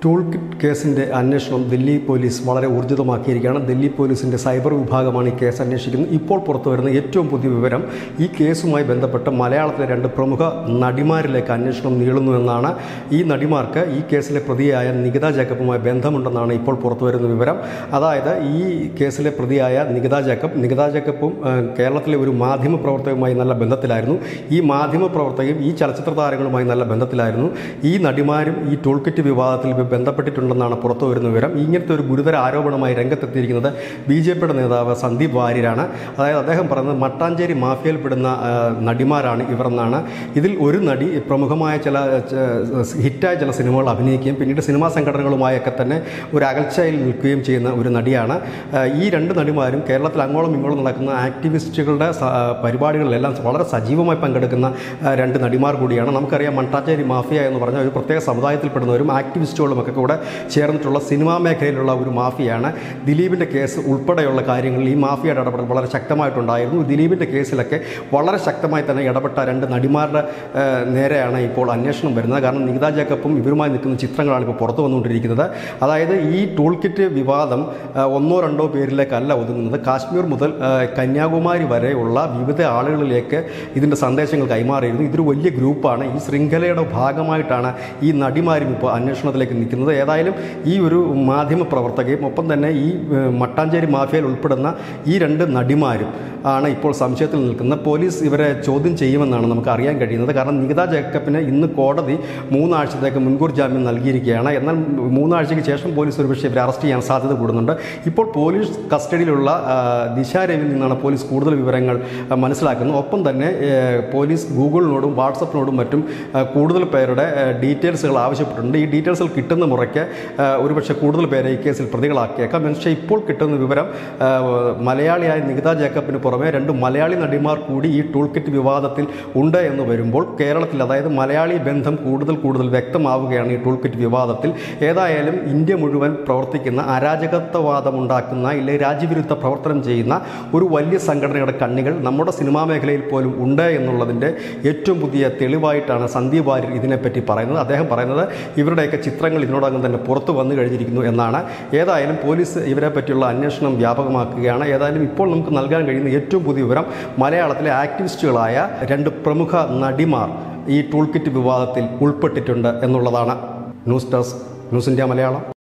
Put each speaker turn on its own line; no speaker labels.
tool kit കേസിൻ്റെ അന്വേഷണം Delhi police വളരെ ഊർജിതമാക്കിയിരിക്കുകയാണ് ദില്ലി പോലീസിൻ്റെ സൈബർ വിഭാഗമാണ് ഈ കേസ് അന്വേഷിക്കുന്നത് ഇപ്പോൾ പുറത്തു വരുന്ന ഏറ്റവും പുതിയ വിവരം ഈ കേസുമായി ബന്ധപ്പെട്ട് മലയാളത്തിലെ രണ്ട് പ്രമുഖ നടിമാരിലേക്ക് അന്വേഷണം നീളുന്നുവെന്നാണ് ഈ നടിമാർക്ക് ഈ കേസിലെ പ്രതിയായ നികിത ജേക്കബുമായി ബന്ധമുണ്ടെന്നാണ് ഇപ്പോൾ പുറത്തു വരുന്ന വിവരം അതായത് ഈ കേസിലെ പ്രതിയായ നികിത ജേക്കബ് നികിത ജേക്കബും ഏഹ്, കേരളത്തിലെ ഒരു മാധ്യമ പ്രവർത്തകയുമായി നല്ല ബന്ധത്തിലായിരുന്നു ഈ മാധ്യമ പ്രവർത്തകയും ഈ ചലച്ചിത്ര താരങ്ങളുമായി നല്ല ബന്ധത്തിലായിരുന്നു ഈ നടിമാരും ഈ ടൂൾ കിറ്റ് വിവാദത്തിൽ ബന്ധപ്പെട്ടിട്ടുണ്ടെന്നാണ് പുറത്തു വരുന്ന വിവരം ഇങ്ങനത്തെ ഒരു ഗുരുതര ആരോപണമായി രംഗത്തെത്തിയിരിക്കുന്നത് ബി ജെ പിയുടെ നേതാവ് സന്ദീപ് വാര്യരാണ് അതായത് അദ്ദേഹം പറയുന്നത് മട്ടാഞ്ചേരി മാഫിയയിൽപ്പെടുന്ന ആ, നടിമാരാണ് ഇവർ എന്നാണ് ഇതിൽ ഒരു നടി പ്രമുഖമായ ചില ച- ഹിറ്റായ ചില സിനിമകൾ അഭിനയിക്കുകയും പിന്നീട് സിനിമാ സംഘടനകളുമായൊക്കെ തന്നെ ഒരു അകൽച്ചയിൽ നിൽക്കുകയും ചെയ്യുന്ന ഒരു നടിയാണ് ആ, ഈ രണ്ട് നടിമാരും കേരളത്തിൽ അങ്ങോളം ഇങ്ങോളം നടക്കുന്ന ആക്ടിവിസ്റ്റുകളുടെ സ- പരിപാടികളിലെല്ലാം വളരെ സജീവമായി പങ്കെടുക്കുന്ന ആ, രണ്ട് നടിമാർ കൂടിയാണ് നമുക്കറിയാം മട്ടാഞ്ചേരി മാഫിയ എന്ന് പറഞ്ഞ ഒരു പ്രത്യേക സമുദായത്തിൽപ്പെടുന്നവരും ആക്ടിവിസ്റ്റുകളും ഒക്കെ കൂടെ ചേർന്നിട്ടുള്ള സിനിമാ മേഖലയിലുള്ള ഒരു മാഫിയാണ് ദിലീപിൻ്റെ കേസ് ഉൾപ്പെടെയുള്ള കാര്യങ്ങളിൽ ഈ മാഫിയയുടെ ഇടപെടൽ വളരെ ശക്തമായിട്ടുണ്ടായിരുന്നു ദിലീപിൻ്റെ കേസിലൊക്കെ വളരെ ശക്തമായി തന്നെ ഇടപെട്ട രണ്ട് നടിമാരുടെ ആ, നേരെയാണ് ഇപ്പോൾ അന്വേഷണം വരുന്നത് കാരണം നികിത ജേക്കബും ഇവരുമായി നിൽക്കുന്ന ചിത്രങ്ങളാണ് ഇപ്പോൾ പുറത്തു വന്നുകൊണ്ടിരിക്കുന്നത് അതായത് ഈ ടൂൾ കിറ്റ് വിവാദം ആ, ഒന്നോ രണ്ടോ പേരിലേക്കല്ല ഒതുങ്ങുന്നത് കാശ്മീർ മുതൽ ആ, കന്യാകുമാരി വരെയുള്ള വിവിധ ആളുകളിലേക്ക് ഇതിൻ്റെ സന്ദേശങ്ങൾ കൈമാറിയിരുന്നു ഇതൊരു വലിയ ഗ്രൂപ്പാണ് ഈ ശൃംഖലയുടെ ഭാഗമായിട്ടാണ് ഈ നടിമാരും ഇപ്പോൾ അന്വേഷണത്തിലേക്ക് നിൽക്കുന്നത് ഏതായാലും ഈ ഒരു മാധ്യമ പ്രവർത്തകയും ഒപ്പം തന്നെ ഈ ഏഹ്, മട്ടാഞ്ചേരി മാഫിയയിൽ ഉൾപ്പെടുന്ന ഈ രണ്ട് നടിമാരും ആണ് ഇപ്പോൾ സംശയത്തിൽ നിൽക്കുന്നത് പോലീസ് ഇവരെ ചോദ്യം ചെയ്യുമെന്നാണ് നമുക്ക് അറിയാൻ കഴിയുന്നത് കാരണം നികിത ജേക്കബിന് ഇന്ന് കോടതി മൂന്നാഴ്ചത്തേക്ക് മുൻകൂർ ജാമ്യം നൽകിയിരിക്കുകയാണ് എന്നാൽ മൂന്നാഴ്ചയ്ക്ക് ശേഷം പോലീസ് ഒരുപക്ഷെ ഇവരെ അറസ്റ്റ് ചെയ്യാൻ സാധ്യത കൂടുന്നുണ്ട് ഇപ്പോൾ പോലീസ് കസ്റ്റഡിയിലുള്ള ആ, ദിശാരവിൽ നിന്നാണ് പോലീസ് കൂടുതൽ വിവരങ്ങൾ ആ, മനസ്സിലാക്കുന്നത് ഒപ്പം തന്നെ ഏഹ്, പോലീസ് ഗൂഗിളിനോടും വാട്സപ്പിനോടും മറ്റും ആ, കൂടുതൽ പേരുടെ ആ, ഡീറ്റെയിൽസുകൾ ആവശ്യപ്പെട്ടിട്ടുണ്ട് ഈ ഡീറ്റെയിൽസുകൾ കിട്ടുന്ന മുറയ്ക്ക് ആ, ഒരുപക്ഷെ കൂടുതൽ പേരെ ഈ കേസിൽ പ്രതികളാക്കിയേക്കാം പക്ഷേ ഇപ്പോൾ കിട്ടുന്ന വിവരം ആ, മലയാളിയായ നികിത ജേക്കബിന് പുറമെ രണ്ട് മലയാളി നടിമാർ കൂടി ഈ ടൂൾ കിറ്റ് വിവാദത്തിൽ ഉണ്ട് എന്ന് വരുമ്പോൾ കേരളത്തിൽ അതായത് മലയാളി ബന്ധം കൂടുതൽ കൂടുതൽ വ്യക്തമാവുകയാണ് ഈ ടൂൾ കിറ്റ് വിവാദത്തിൽ ഏതായാലും ഇന്ത്യ മുഴുവൻ പ്രവർത്തിക്കുന്ന അരാജകത്വവാദം ഉണ്ടാക്കുന്ന ഇല്ലെ രാജ്യവിരുദ്ധ പ്രവർത്തനം ചെയ്യുന്ന ഒരു വലിയ സംഘടനയുടെ കണ്ണികൾ നമ്മുടെ സിനിമാ മേഖലയിൽ പോലും ഉണ്ട് എന്നുള്ളതിൻ്റെ ഏറ്റവും പുതിയ തെളിവായിട്ടാണ് സന്ദീപ് വാര്യർ ഇതിനെപ്പറ്റി പറയുന്നത് അദ്ദേഹം പറയുന്നത് ഇവരുടെയൊക്കെ ചിത്രങ്ങൾ ഇതിനോടകം തന്നെ പുറത്തു വന്നു കഴിഞ്ഞിരിക്കുന്നു എന്നാണ് ഏതായാലും പോലീസ് ഇവരെ പറ്റിയുള്ള അന്വേഷണം വ്യാപകമാക്കുകയാണ് ഏതായാലും ഇപ്പോൾ നമുക്ക് നൽകാൻ കഴിയുന്ന ഏറ്റവും പുതിയ വിവരം മലയാളത്തിലെ ആക്ടിവിസ്റ്റുകളായ രണ്ട് പ്രമുഖ നടിമാർ ഈ ടൂൾ കിറ്റ് വിവാദത്തിൽ ഉൾപ്പെട്ടിട്ടുണ്ട് എന്നുള്ളതാണ് news desk news India Malayalam